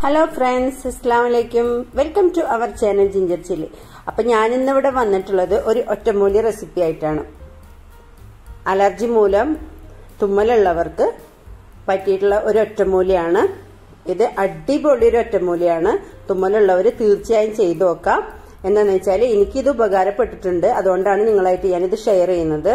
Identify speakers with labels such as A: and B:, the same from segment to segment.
A: hello friends അസ്സാം വലൈക്കും welcome to our channel ginger chilli അപ്പൊ ഞാൻ ഇന്നിവിടെ വന്നിട്ടുള്ളത് ഒരു ഒറ്റമൂലി റെസിപ്പി ആയിട്ടാണ് അലർജി മൂലം തുമ്മലുള്ളവർക്ക് പറ്റിയിട്ടുള്ള ഒരു ഒറ്റമൂലിയാണ് ഇത് അടിപൊളി ഒരു ഒറ്റമൂലിയാണ് തുമ്മലുള്ളവർ തീർച്ചയായും ചെയ്തു നോക്കാം എന്താണെന്ന് വെച്ചാൽ എനിക്കിത് ഉപകാരപ്പെട്ടിട്ടുണ്ട് അതുകൊണ്ടാണ് നിങ്ങളായിട്ട് ഞാനിത് ഷെയർ ചെയ്യുന്നത്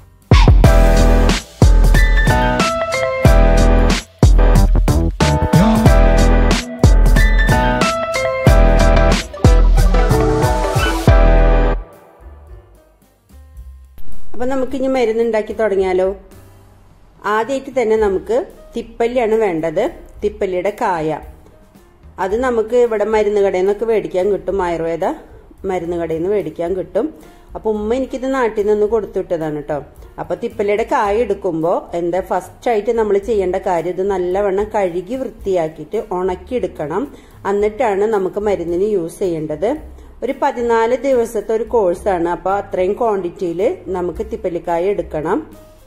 A: അപ്പൊ നമുക്ക് ഇനി മരുന്നുണ്ടാക്കി തുടങ്ങിയാലോ ആദ്യമായിട്ട് തന്നെ നമുക്ക് തിപ്പല്ലിയാണ് വേണ്ടത് തിപ്പല്ലിയുടെ കായ അത് നമുക്ക് ഇവിടെ മരുന്ന് കടയിൽ നിന്നൊക്കെ മേടിക്കാൻ കിട്ടും ആയുർവേദ മരുന്ന് കടയിൽ നിന്ന് മേടിക്കാൻ കിട്ടും അപ്പൊ ഉമ്മ എനിക്കിത് നാട്ടിൽ നിന്ന് കൊടുത്തുവിട്ടതാണ് കേട്ടോ അപ്പൊ തിപ്പല്ലിയുടെ കായ എടുക്കുമ്പോൾ എന്താ ഫസ്റ്റ് ആയിട്ട് നമ്മൾ ചെയ്യേണ്ട കാര്യം ഇത് നല്ലവണ്ണം കഴുകി വൃത്തിയാക്കിയിട്ട് ഉണക്കിയെടുക്കണം എന്നിട്ടാണ് നമുക്ക് മരുന്നിന് യൂസ് ചെയ്യേണ്ടത് ഒരു പതിനാല് ദിവസത്തെ ഒരു കോഴ്സാണ് അപ്പൊ അത്രയും ക്വാണ്ടിറ്റിയിൽ നമുക്ക് തിപ്പല്ലിക്കായ എടുക്കണം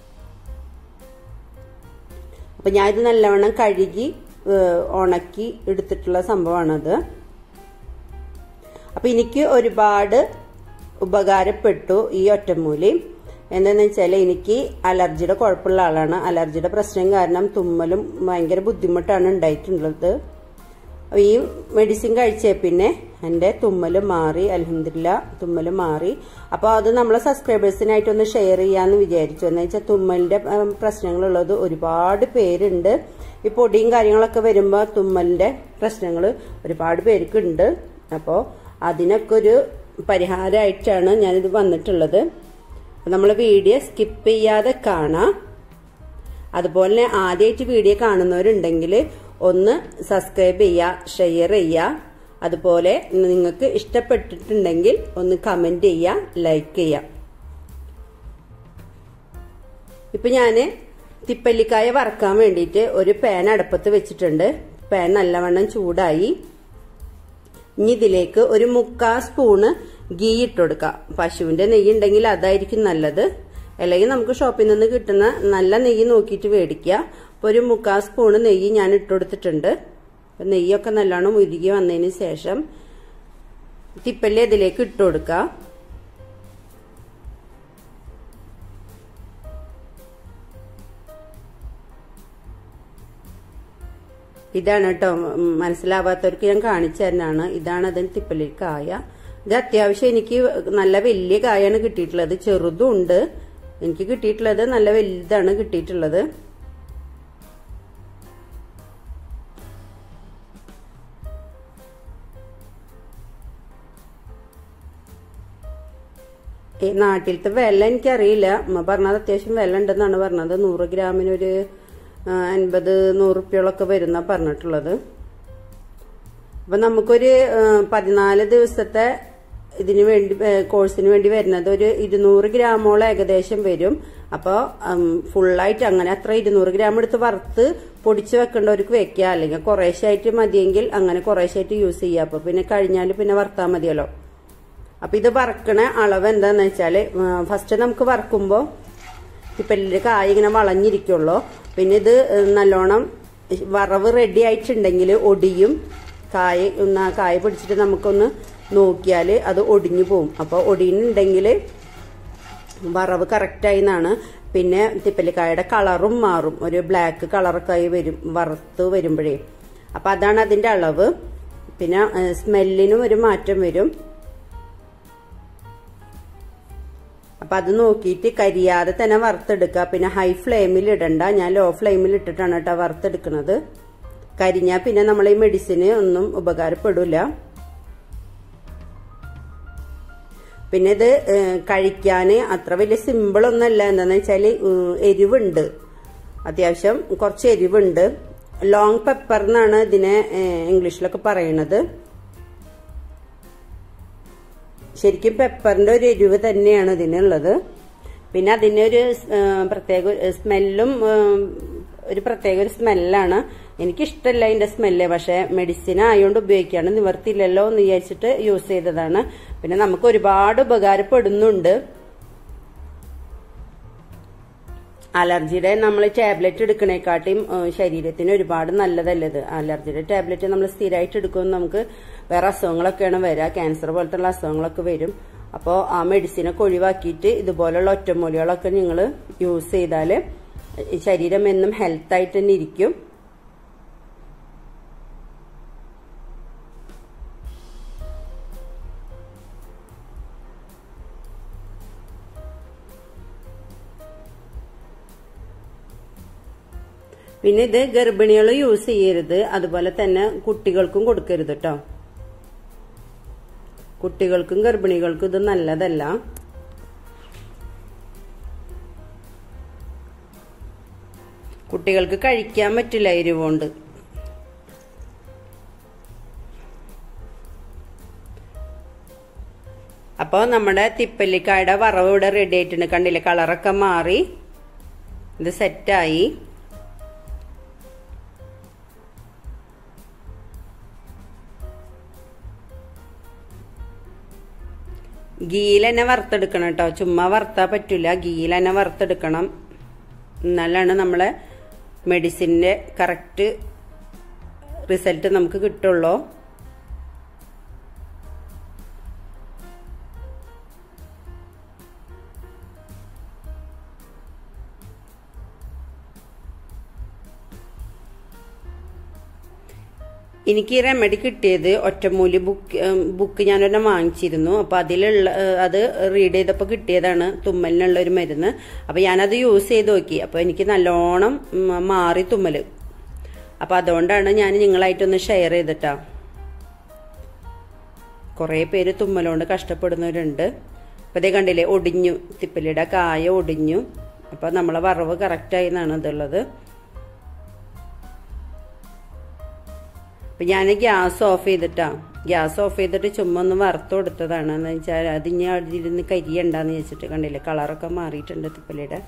A: അപ്പൊ ഞാൻ ഇത് നല്ലവണ്ണം കഴുകി ഉണക്കി എടുത്തിട്ടുള്ള സംഭവമാണത് അപ്പൊ എനിക്ക് ഒരുപാട് ഉപകാരപ്പെട്ടു ഈ ഒറ്റമൂലി എന്താന്ന് വെച്ചാൽ എനിക്ക് അലർജിയുടെ കുഴപ്പമുള്ള ആളാണ് അലർജിയുടെ പ്രശ്നം കാരണം തുമ്മലും ഭയങ്കര ബുദ്ധിമുട്ടാണ് ഉണ്ടായിട്ടുള്ളത് ഈ മെഡിസിൻ കഴിച്ച പിന്നെ എൻ്റെ തുമ്മൽ മാറി അലഹമില്ല തുമ്മൽ മാറി അപ്പോൾ അത് നമ്മളെ സബ്സ്ക്രൈബേഴ്സിനായിട്ട് ഒന്ന് ഷെയർ ചെയ്യാന്ന് വിചാരിച്ചു എന്ന് വെച്ചാൽ തുമ്മലിന്റെ പ്രശ്നങ്ങളുള്ളത് ഒരുപാട് പേരുണ്ട് ഈ പൊടിയും കാര്യങ്ങളൊക്കെ വരുമ്പോൾ തുമ്മലിന്റെ പ്രശ്നങ്ങൾ ഒരുപാട് പേർക്ക് ഉണ്ട് അപ്പോൾ അതിനൊക്കെ ഒരു പരിഹാരമായിട്ടാണ് ഞാനിത് വന്നിട്ടുള്ളത് നമ്മൾ വീഡിയോ സ്കിപ്പ് ചെയ്യാതെ കാണാം അതുപോലെ ആദ്യമായിട്ട് വീഡിയോ കാണുന്നവരുണ്ടെങ്കിൽ ഒന്ന് സബ്സ്ക്രൈബ് ചെയ്യുക ഷെയർ ചെയ്യുക അതുപോലെ നിങ്ങൾക്ക് ഇഷ്ടപ്പെട്ടിട്ടുണ്ടെങ്കിൽ ഒന്ന് കമന്റ് ചെയ്യുക ലൈക്ക് ചെയ്യുക ഇപ്പൊ ഞാന് തിപ്പല്ലിക്കായ വറക്കാൻ വേണ്ടിയിട്ട് ഒരു പാൻ അടുപ്പത്ത് വെച്ചിട്ടുണ്ട് പാൻ നല്ലവണ്ണം ചൂടായി ഇനി ഇതിലേക്ക് ഒരു മുക്കാ സ്പൂണ് ഗീ ഇട്ട് കൊടുക്കാം പശുവിന്റെ നെയ്യ് ഉണ്ടെങ്കിൽ അതായിരിക്കും നല്ലത് അല്ലെങ്കിൽ നമുക്ക് ഷോപ്പിൽ നിന്ന് കിട്ടുന്ന നല്ല നെയ്യ് നോക്കിയിട്ട് മേടിക്കുക അപ്പോൾ ഒരു മുക്കാ സ്പൂണ് നെയ്യ് ഞാൻ ഇട്ടുകൊടുത്തിട്ടുണ്ട് അപ്പം നെയ്യൊക്കെ നല്ലോണം ഉരുകി വന്നതിന് ശേഷം തിപ്പല്ലി ഇതിലേക്ക് ഇട്ട് കൊടുക്കുക ഇതാണ് കേട്ടോ മനസ്സിലാവാത്തവർക്ക് ഞാൻ കാണിച്ചു തരുന്നതാണ് ഇതാണ് അതിന് തിപ്പല്ലി കായ ഇത് അത്യാവശ്യം എനിക്ക് നല്ല വലിയ കായാണ് കിട്ടിയിട്ടുള്ളത് ചെറുതും ഉണ്ട് എനിക്ക് കിട്ടിയിട്ടുള്ളത് നല്ല വലുതാണ് കിട്ടിയിട്ടുള്ളത് നാട്ടിലത്തെ വില എനിക്കറിയില്ല അമ്മ പറഞ്ഞത് അത്യാവശ്യം വില ഉണ്ടെന്നാണ് പറഞ്ഞത് നൂറ് ഗ്രാമിനൊരു അൻപത് നൂറ് റുപ്യോളൊക്കെ വരുന്ന പറഞ്ഞിട്ടുള്ളത് അപ്പൊ നമുക്കൊരു പതിനാല് ദിവസത്തെ ഇതിനു വേണ്ടി കോഴ്സിന് വേണ്ടി വരുന്നത് ഒരു ഇരുന്നൂറ് ഗ്രാമോളം ഏകദേശം വരും അപ്പോൾ ഫുള്ളായിട്ട് അങ്ങനെ അത്ര ഇരുന്നൂറ് ഗ്രാം എടുത്ത് വറുത്ത് പൊടിച്ച് വെക്കേണ്ടവർക്ക് വെക്കുക അല്ലെങ്കിൽ കുറേശ്ശായിട്ട് മതിയെങ്കിൽ അങ്ങനെ കുറേശ്ശായിട്ട് യൂസ് ചെയ്യുക അപ്പോൾ പിന്നെ കഴിഞ്ഞാൽ പിന്നെ വറുത്താൽ മതിയല്ലോ അപ്പൊ ഇത് വറക്കണ അളവ് എന്താന്ന് വെച്ചാല് ഫസ്റ്റ് നമുക്ക് വറക്കുമ്പോൾ ഇപ്പല്ലിന്റെ കായ ഇങ്ങനെ വളഞ്ഞിരിക്കുള്ളൂ പിന്നെ ഇത് നല്ലോണം വറവ് റെഡി ആയിട്ടുണ്ടെങ്കിൽ ഒടിയും കായ കായ പിടിച്ചിട്ട് നമുക്കൊന്ന് നോക്കിയാൽ അത് ഒടിഞ്ഞു പോവും അപ്പോൾ ഒടിയുന്നുണ്ടെങ്കിൽ വറവ് കറക്റ്റായി എന്നാണ് പിന്നെ തിപ്പല്ലിക്കായുടെ കളറും മാറും ഒരു ബ്ലാക്ക് കളറൊക്കെ ആയി വരും വറുത്ത് വരുമ്പോഴേ അപ്പം അതാണ് അതിൻ്റെ അളവ് പിന്നെ സ്മെല്ലിനും ഒരു മാറ്റം വരും അപ്പൊ അത് നോക്കിയിട്ട് കരിയാതെ തന്നെ വറുത്തെടുക്കുക പിന്നെ ഹൈ ഫ്ലെയിമിൽ ഇടണ്ട ഞാൻ ലോ ഫ്ലെയിമിൽ ഇട്ടിട്ടാണ് കേട്ടോ വറുത്തെടുക്കുന്നത് കരിഞ്ഞാൽ പിന്നെ നമ്മൾ ഈ മെഡിസിന് ഒന്നും ഉപകാരപ്പെടില്ല പിന്നെ ഇത് കഴിക്കാൻ അത്ര വലിയ സിമ്പിൾ ഒന്നല്ല എന്താന്ന് വെച്ചാൽ എരിവുണ്ട് അത്യാവശ്യം കുറച്ച് എരിവുണ്ട് ലോങ് പെപ്പർ എന്നാണ് ഇതിനെ ഇംഗ്ലീഷിലൊക്കെ പറയണത് ശരിക്കും പെപ്പറിന്റെ ഒരു എരിവ് തന്നെയാണ് ഇതിനുള്ളത് പിന്നെ അതിനൊരു പ്രത്യേക സ്മെല്ലും ഒരു പ്രത്യേക ഒരു സ്മെല്ലാണ് എനിക്കിഷ്ടമല്ല അതിന്റെ സ്മെല്ല് പക്ഷെ മെഡിസിൻ ആയതുകൊണ്ട് ഉപയോഗിക്കാണ് നിവർത്തിയില്ലല്ലോ എന്ന് വിചാരിച്ചിട്ട് യൂസ് ചെയ്തതാണ് പിന്നെ നമുക്ക് ഒരുപാട് ഉപകാരപ്പെടുന്നുണ്ട് അലർജിയുടെ നമ്മൾ ടാബ്ലറ്റ് എടുക്കണേക്കാട്ടിയും ഏഹ്, ശരീരത്തിന് ഒരുപാട് നല്ലതല്ലേ ഇത് അലർജിയുടെ ടാബ്ലറ്റ് നമ്മൾ സ്ഥിരമായിട്ട് എടുക്കുമ്പോൾ നമുക്ക് വേറെ അസുഖങ്ങളൊക്കെയാണ് വരിക ക്യാൻസർ പോലത്തുള്ള അസുഖങ്ങളൊക്കെ വരും അപ്പോൾ ആ മെഡിസിനൊക്കെ ഒഴിവാക്കിയിട്ട് ഇതുപോലുള്ള ഒറ്റമൂലികളൊക്കെ നിങ്ങൾ യൂസ് ചെയ്താൽ ശരീരം എന്നും ഹെൽത്ത് ആയിട്ട് തന്നെ ഇരിക്കും പിന്നെ ഇത് ഗർഭിണികൾ യൂസ് ചെയ്യരുത് അതുപോലെ തന്നെ കുട്ടികൾക്കും കൊടുക്കരുത് കേട്ടോ കുട്ടികൾക്കും ഗർഭിണികൾക്കും ഇത് നല്ലതല്ല കുട്ടികൾക്ക് കഴിക്കാൻ പറ്റില്ല എരിവുകൊണ്ട് അപ്പോൾ നമ്മുടെ തിപ്പല്ലിക്കായുടെ വറവ് ഇവിടെ റെഡി ആയിട്ടുണ്ട് കണ്ടില്ലേ കളറൊക്കെ മാറി ഇത് സെറ്റായി ഗീയിൽ തന്നെ വറുത്തെടുക്കണം കേട്ടോ ചുമ്മാ വറുത്താൽ പറ്റില്ല ഗീയിൽ തന്നെ വറുത്തെടുക്കണം എന്നാലാണ് നമ്മളെ മെഡിസിൻ്റെ കറക്റ്റ് റിസൾട്ട് നമുക്ക് കിട്ടുള്ളൂ എനിക്ക് ഈ റെമഡി കിട്ടിയത് ഒറ്റമൂലി ബുക്ക് ഉം, ബുക്ക് ഞാനൊരെണ്ണം വാങ്ങിച്ചിരുന്നു അപ്പൊ അതിലുള്ള ഏഹ്, അത് റീഡ് ചെയ്തപ്പോൾ കിട്ടിയതാണ് തുമ്മലിനുള്ള ഒരു മരുന്ന് അപ്പൊ ഞാനത് യൂസ് ചെയ്ത് നോക്കി അപ്പൊ എനിക്ക് നല്ലോണം ഉം, മാറി തുമ്മല് അപ്പൊ അതുകൊണ്ടാണ് ഞാൻ നിങ്ങളായിട്ടൊന്ന് ഷെയർ ചെയ്തിട്ടാ കുറേ പേര് തുമ്മലുകൊണ്ട് കഷ്ടപ്പെടുന്നവരുണ്ട് അപ്പൊ ഇതേ കണ്ടില്ലേ ഒടിഞ്ഞു തിപ്പലിയുടെ കായ ഒടിഞ്ഞു അപ്പൊ നമ്മളെ വറവ് കറക്റ്റായി എന്നാണ് ഇതുള്ളത് അപ്പൊ ഞാൻ ഗ്യാസ് ഓഫ് ചെയ്തിട്ടാ ഗ്യാസ് ഓഫ് ചെയ്തിട്ട് ചുമ്മാ ഒന്ന് വറുത്ത് കൊടുത്തതാണ് എന്ന് വെച്ചാൽ അത് ഇനി അതിരുന്ന് കരിയണ്ടെന്ന് വെച്ചിട്ട് കണ്ടില്ലേ കളറൊക്കെ മാറിയിട്ടുണ്ട് തിപ്പലിയുടെ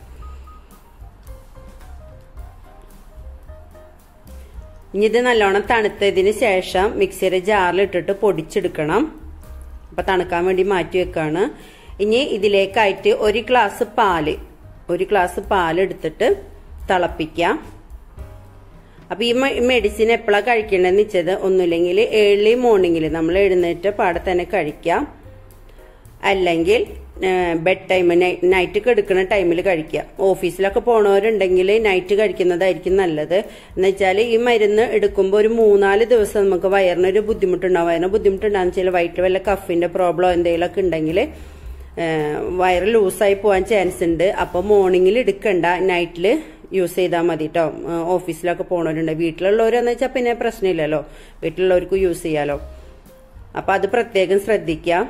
A: ഇനി ഇത് നല്ലോണം തണുത്തതിന് ശേഷം മിക്സിയുടെ ജാറിലിട്ടിട്ട് പൊടിച്ചെടുക്കണം അപ്പൊ തണുക്കാൻ വേണ്ടി മാറ്റി വെക്കാണ് ഇനി ഇതിലേക്കായിട്ട് ഒരു ഗ്ലാസ് പാല് ഒരു ഗ്ലാസ് പാൽ എടുത്തിട്ട് തിളപ്പിക്കാം അപ്പൊ ഈ മെഡിസിൻ എപ്പോഴാണ് കഴിക്കേണ്ടതെന്ന് വെച്ചത് ഒന്നുമില്ലെങ്കിൽ ഏർലി മോർണിംഗിൽ നമ്മൾ എഴുന്നേറ്റ് പാടെ തന്നെ കഴിക്കാം അല്ലെങ്കിൽ ബെഡ് ടൈം നൈറ്റ് കിടക്കുന്ന ടൈമിൽ കഴിക്കുക ഓഫീസിലൊക്കെ പോണവരുണ്ടെങ്കിൽ നൈറ്റ് കഴിക്കുന്നതായിരിക്കും നല്ലത് എന്ന് വെച്ചാൽ ഈ മരുന്ന് എടുക്കുമ്പോൾ ഒരു മൂന്നാല് ദിവസം നമുക്ക് വയറിനൊരു ബുദ്ധിമുട്ടുണ്ടാവും വയറിന് ബുദ്ധിമുട്ടുണ്ടാകുന്ന വെച്ചാൽ വയറ്റിൽ വല്ല കഫിന്റെ പ്രോബ്ലം എന്തെങ്കിലുമൊക്കെ ഉണ്ടെങ്കിൽ വയറ് ലൂസായി പോകാൻ ചാൻസ് ഉണ്ട് അപ്പോൾ മോർണിംഗിൽ എടുക്കണ്ട നൈറ്റിൽ യൂസ് ചെയ്താൽ മതി കേട്ടോ ഓഫീസിലൊക്കെ പോണവരുണ്ട് വീട്ടിലുള്ളവരെന്ന് വെച്ചാൽ പിന്നെ പ്രശ്നമില്ലല്ലോ വീട്ടിലുള്ളവർക്ക് യൂസ് ചെയ്യാലോ അപ്പം അത് പ്രത്യേകം ശ്രദ്ധിക്കാം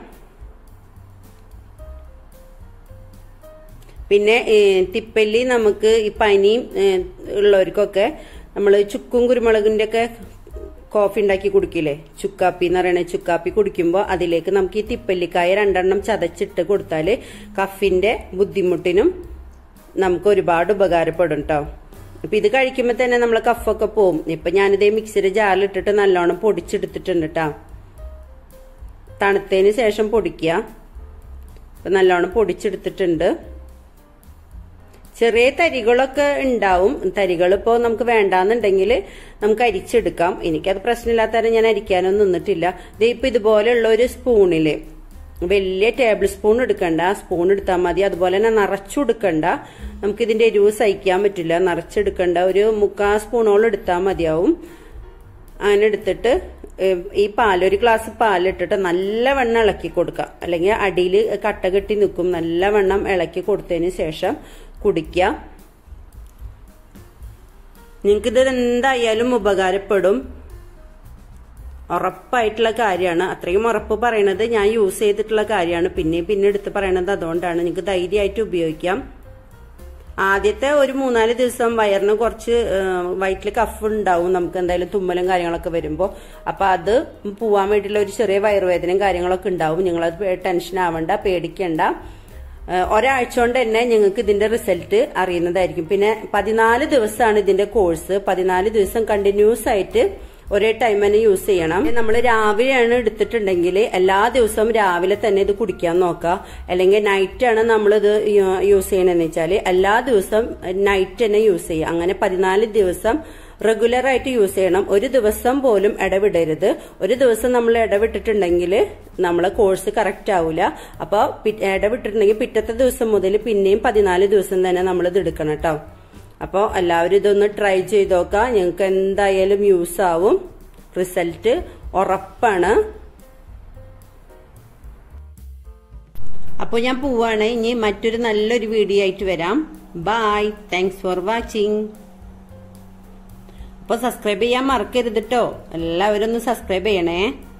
A: പിന്നെ തിപ്പല്ലി നമുക്ക് ഈ പനിയും ഉള്ളവർക്കൊക്കെ നമ്മൾ ചുക്കും കുരുമുളകിന്റെ ഒക്കെ കോഫി ഉണ്ടാക്കി കുടിക്കില്ലേ ചുക്കാപ്പി എന്ന് പറയുന്നത് ചുക്കാപ്പി കുടിക്കുമ്പോൾ അതിലേക്ക് നമുക്ക് ഈ തിപ്പല്ലിക്കായ രണ്ടെണ്ണം ചതച്ചിട്ട് കൊടുത്താൽ കഫിന്റെ ബുദ്ധിമുട്ടിനും നമുക്ക് ഒരുപാട് ഉപകാരപ്പെടും കേട്ടോ അപ്പൊ ഇത് കഴിക്കുമ്പോൾ തന്നെ നമ്മളെ കഫൊക്കെ പോവും ഇപ്പൊ ഞാനിതേ മിക്സിയുടെ ജാറിലിട്ടിട്ട് നല്ലോണം പൊടിച്ചെടുത്തിട്ടുണ്ട് കേട്ടോ തണുത്തതിന് ശേഷം പൊടിക്കുക അപ്പൊ നല്ലോണം പൊടിച്ചെടുത്തിട്ടുണ്ട് ചെറിയ തരികളൊക്കെ ഉണ്ടാവും തരികൾ ഇപ്പോൾ നമുക്ക് വേണ്ടാന്നുണ്ടെങ്കിൽ നമുക്ക് അരിച്ചെടുക്കാം എനിക്കത് പ്രശ്നമില്ലാത്ത കാരണം ഞാൻ അരിക്കാനൊന്നും നിന്നിട്ടില്ല ഇത് ഇപ്പൊ ഇതുപോലെയുള്ള ഒരു സ്പൂണില് വലിയ ടേബിൾ സ്പൂൺ എടുക്കണ്ട സ്പൂൺ എടുത്താൽ മതി അതുപോലെ തന്നെ നിറച്ചെടുക്കണ്ട നമുക്ക് ഇതിന്റെ എരിവ് സഹിക്കാൻ പറ്റില്ല നിറച്ചെടുക്കണ്ട ഒരു മുക്കാൽ സ്പൂണോളം എടുത്താൽ മതിയാവും അങ്ങനെ എടുത്തിട്ട് ഈ പാൽ ഒരു ഗ്ലാസ് പാലിട്ടിട്ട് നല്ലവണ്ണം ഇളക്കി കൊടുക്കുക അല്ലെങ്കിൽ അടിയിൽ കട്ട കെട്ടി നിൽക്കും നല്ലവണ്ണം ഇളക്കി കൊടുത്തതിന് ശേഷം കുടിക്കുക നിങ്ങൾക്കിത് എന്തായാലും ഉപകാരപ്പെടും ഉറപ്പായിട്ടുള്ള കാര്യമാണ് അത്രയും ഉറപ്പ് പറയണത് ഞാൻ യൂസ് ചെയ്തിട്ടുള്ള കാര്യമാണ് പിന്നെ പിന്നെ എടുത്ത് പറയണത് അതുകൊണ്ടാണ് നിങ്ങൾക്ക് ധൈര്യമായിട്ട് ഉപയോഗിക്കാം ആദ്യത്തെ ഒരു മൂന്നാല് ദിവസം വയറിന് കുറച്ച് വയറ്റിൽ കഫ് ഉണ്ടാവും നമുക്ക് എന്തായാലും തുമ്മലും കാര്യങ്ങളൊക്കെ വരുമ്പോൾ അപ്പൊ അത് പോവാൻ വേണ്ടിയിട്ടുള്ള ഒരു ചെറിയ വയറുവേദനയും കാര്യങ്ങളൊക്കെ ഉണ്ടാവും നിങ്ങളത് ടെൻഷൻ ആവണ്ട പേടിക്കണ്ട ഒരാഴ്ച കൊണ്ട് തന്നെ നിങ്ങൾക്ക് ഇതിന്റെ റിസൾട്ട് അറിയുന്നതായിരിക്കും പിന്നെ പതിനാല് ദിവസമാണ് ഇതിന്റെ കോഴ്സ് പതിനാല് ദിവസം കണ്ടിന്യൂസ് ആയിട്ട് ഒരേ ടൈം തന്നെ യൂസ് ചെയ്യണം നമ്മൾ രാവിലെയാണ് എടുത്തിട്ടുണ്ടെങ്കിൽ എല്ലാ ദിവസവും രാവിലെ തന്നെ ഇത് കുടിക്കാൻ നോക്കുക അല്ലെങ്കിൽ നൈറ്റ് ആണ് നമ്മളിത് യൂസ് ചെയ്യണമെന്ന് വെച്ചാൽ എല്ലാ ദിവസവും നൈറ്റ് തന്നെ യൂസ് ചെയ്യുക അങ്ങനെ പതിനാല് ദിവസം റെഗുലർ ആയിട്ട് യൂസ് ചെയ്യണം ഒരു ദിവസം പോലും ഇടവിടരുത് ഒരു ദിവസം നമ്മൾ ഇടവിട്ടിട്ടുണ്ടെങ്കിൽ നമ്മളെ കോഴ്സ് കറക്റ്റ് ആവില്ല അപ്പോൾ ഇടവിട്ടിട്ടുണ്ടെങ്കിൽ പിറ്റത്തെ ദിവസം മുതൽ പിന്നെയും പതിനാല് ദിവസം തന്നെ നമ്മൾ ഇത് എടുക്കണം കേട്ടോ അപ്പോൾ എല്ലാവരും ഇതൊന്ന് ട്രൈ ചെയ്ത് നോക്കാം ഞങ്ങൾക്ക് എന്തായാലും യൂസ് ആവും റിസൾട്ട് ഉറപ്പാണ് അപ്പോൾ ഞാൻ പോവാണ് ഇനി മറ്റൊരു നല്ലൊരു വീഡിയോ ആയിട്ട് വരാം ബൈ താങ്ക്സ് ഫോർ വാച്ചിങ് അപ്പോൾ സബ്സ്ക്രൈബ് ചെയ്യാൻ മറക്കരുത് കേട്ടോ എല്ലാവരും ഒന്ന് സബ്സ്ക്രൈബ് ചെയ്യണേ